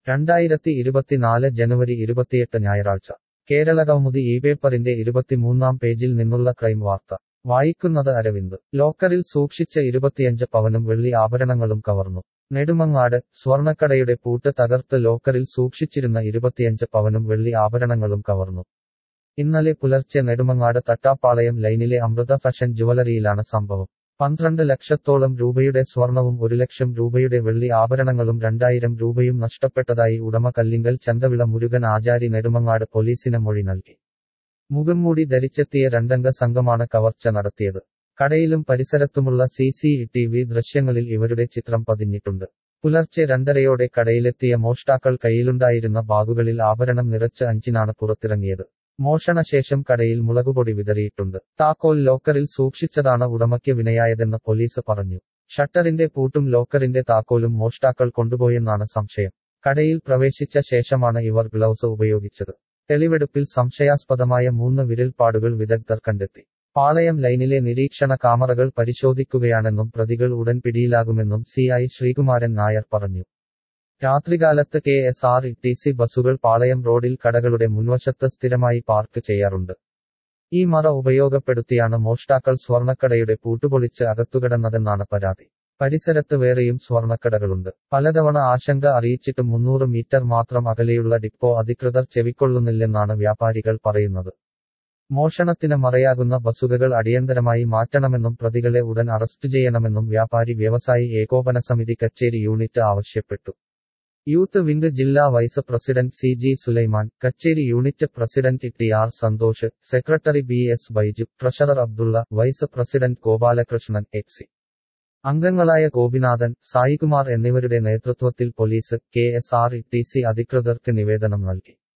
രണ്ടായിരത്തി ഇരുപത്തിനാല് ജനുവരി ഇരുപത്തിയെട്ട് ഞായറാഴ്ച കേരള കൗമുദി ഈ പേപ്പറിന്റെ ഇരുപത്തിമൂന്നാം പേജിൽ നിന്നുള്ള ക്രൈം വാർത്ത വായിക്കുന്നത് അരവിന്ദ് ലോക്കറിൽ സൂക്ഷിച്ച ഇരുപത്തിയഞ്ച് പവനും വെള്ളി ആഭരണങ്ങളും കവർന്നു നെടുമങ്ങാട് സ്വർണക്കടയുടെ പൂട്ട് തകർത്ത് ലോക്കറിൽ സൂക്ഷിച്ചിരുന്ന ഇരുപത്തിയഞ്ച് പവനും വെള്ളി ആഭരണങ്ങളും കവർന്നു ഇന്നലെ പുലർച്ചെ നെടുമങ്ങാട് തട്ടാപ്പാളയം ലൈനിലെ അമൃത ഫാഷൻ ജുവലറിയിലാണ് സംഭവം പന്ത്രണ്ട് ലക്ഷത്തോളം രൂപയുടെ സ്വർണവും ഒരു ലക്ഷം രൂപയുടെ വെള്ളി ആഭരണങ്ങളും രണ്ടായിരം രൂപയും നഷ്ടപ്പെട്ടതായി ഉടമ കല്ലിങ്കൽ ചന്തവിള മുരുകൻ ആചാരി നെടുമങ്ങാട് പോലീസിന് മൊഴി നൽകി മുഖംമൂടി ധരിച്ചെത്തിയ രണ്ടംഗ സംഘമാണ് കവർച്ച നടത്തിയത് കടയിലും പരിസരത്തുമുള്ള സി സി ടി വി ദൃശ്യങ്ങളിൽ ഇവരുടെ ചിത്രം പതിഞ്ഞിട്ടുണ്ട് പുലർച്ചെ രണ്ടരയോടെ കടയിലെത്തിയ മോഷ്ടാക്കൾ കയ്യിലുണ്ടായിരുന്ന ബാഗുകളിൽ ആഭരണം നിറച്ച് അഞ്ചിനാണ് പുറത്തിറങ്ങിയത് മോഷണശേഷം കടയിൽ മുളകുപൊടി വിതറിയിട്ടുണ്ട് താക്കോൽ ലോക്കറിൽ സൂക്ഷിച്ചതാണ് ഉടമയ്ക്ക് വിനയായതെന്ന് പോലീസ് പറഞ്ഞു ഷട്ടറിന്റെ പൂട്ടും ലോക്കറിന്റെ താക്കോലും മോഷ്ടാക്കൾ കൊണ്ടുപോയെന്നാണ് സംശയം കടയിൽ പ്രവേശിച്ച ശേഷമാണ് ഇവർ ഗ്ലൗസ് ഉപയോഗിച്ചത് തെളിവെടുപ്പിൽ സംശയാസ്പദമായ മൂന്ന് വിരൽപ്പാടുകൾ വിദഗ്ധർ കണ്ടെത്തി പാളയം ലൈനിലെ നിരീക്ഷണ കാമറകൾ പരിശോധിക്കുകയാണെന്നും പ്രതികൾ ഉടൻ പിടിയിലാകുമെന്നും സി ഐ ശ്രീകുമാരൻ നായർ പറഞ്ഞു രാത്രികാലത്ത് K S R T C ബസുകൾ പാളയം റോഡിൽ കടകളുടെ മുൻവശത്ത് സ്ഥിരമായി പാർക്ക് ചെയ്യാറുണ്ട് ഈ മറ ഉപയോഗപ്പെടുത്തിയാണ് മോഷ്ടാക്കൾ സ്വർണക്കടയുടെ പൂട്ടുപൊളിച്ച് അകത്തുകിടന്നതെന്നാണ് പരാതി പരിസരത്ത് വേറെയും സ്വർണക്കടകളുണ്ട് പലതവണ ആശങ്ക അറിയിച്ചിട്ടും മുന്നൂറ് മീറ്റർ മാത്രം അകലെയുള്ള ഡിപ്പോ അധികൃതർ ചെവിക്കൊള്ളുന്നില്ലെന്നാണ് വ്യാപാരികൾ പറയുന്നത് മോഷണത്തിന് മറയാകുന്ന ബസുകകൾ അടിയന്തരമായി മാറ്റണമെന്നും പ്രതികളെ ഉടൻ അറസ്റ്റ് ചെയ്യണമെന്നും വ്യാപാരി വ്യവസായി ഏകോപന സമിതി കച്ചേരി യൂണിറ്റ് ആവശ്യപ്പെട്ടു യൂത്ത് വിംഗ് ജില്ലാ vice president C G Sulaiman Kacheri unit president T R Santhosh secretary B S Baiju treasurer Abdulla vice president Gopalakrishnan exec അംഗങ്ങളായ ഗോപിനാഥൻ സായികുമാർ എന്നിവരുടെ നേതൃത്വത്തിൽ police K S R T C അധികൃതർക്ക് നിവേദനം നൽകി